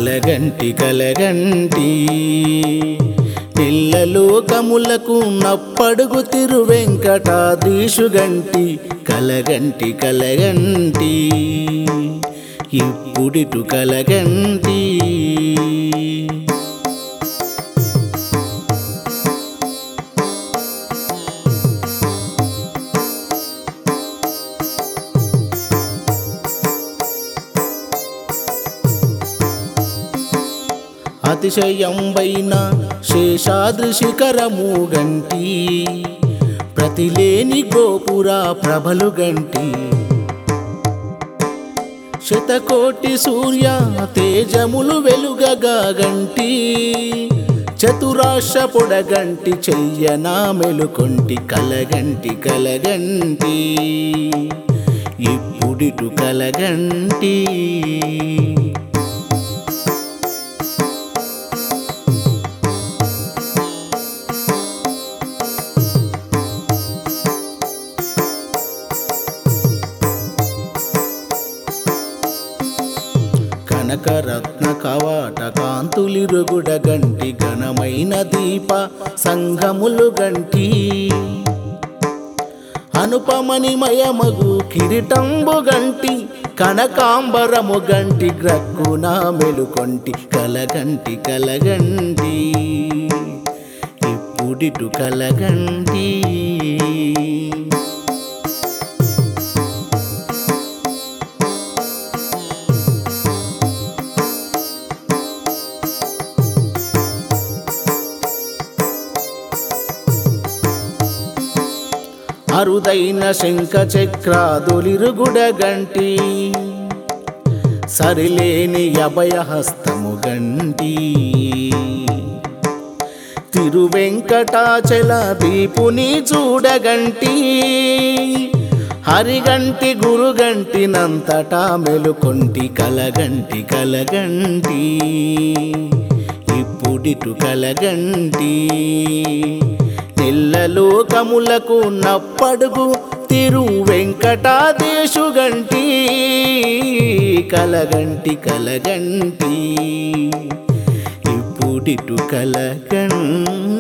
కలగంటి కలగంటి పిల్లలోకములకు నప్పడుగు తిరు వెంకటాదీశు గంటి కలగంటి కలగంటి ఇప్పుడిటు కలగంటి అతిశయంబైన శేషాద్రి శిఖరము గంటి ప్రతిలేని గోపుర ప్రభలు గంటి శతకోటి సూర్య తేజములు వెలుగగా గంటి చతురాశ పొడగంటి చెయ్యనా మెలుకొంటి కలగంటి కలగంటి ఇప్పుడిటు కలగంటి కనకరత్న కవాట కాంతులిరుగుడ గంటి ఘనమైన దీప సంఘములు గంటి అనుపమణిమయమగు కిరీటంబు గంటి కనకాంబరము గంటి గ్రక్కున మెలుకొంటి కలగంటి కలగంటి ఇప్పుడిటు కలగంటి అరుదైన శంఖ చక్రాదులిరుగుడ గంటి సరిలేని అభయహస్తము గంటి తిరువెంకటాచల దీపుని చూడగంటి హరిగంటి గురుగంటి నంతటా మెలుకొంటి కలగంటి కలగంటి ఇప్పుడిటు కలగంటి నెల్లలోకములకు నప్పడుగు తిరు వెంకటాదేశు గంటి కలగంటి కలగంటి ఇప్పుడిటు కలగంటి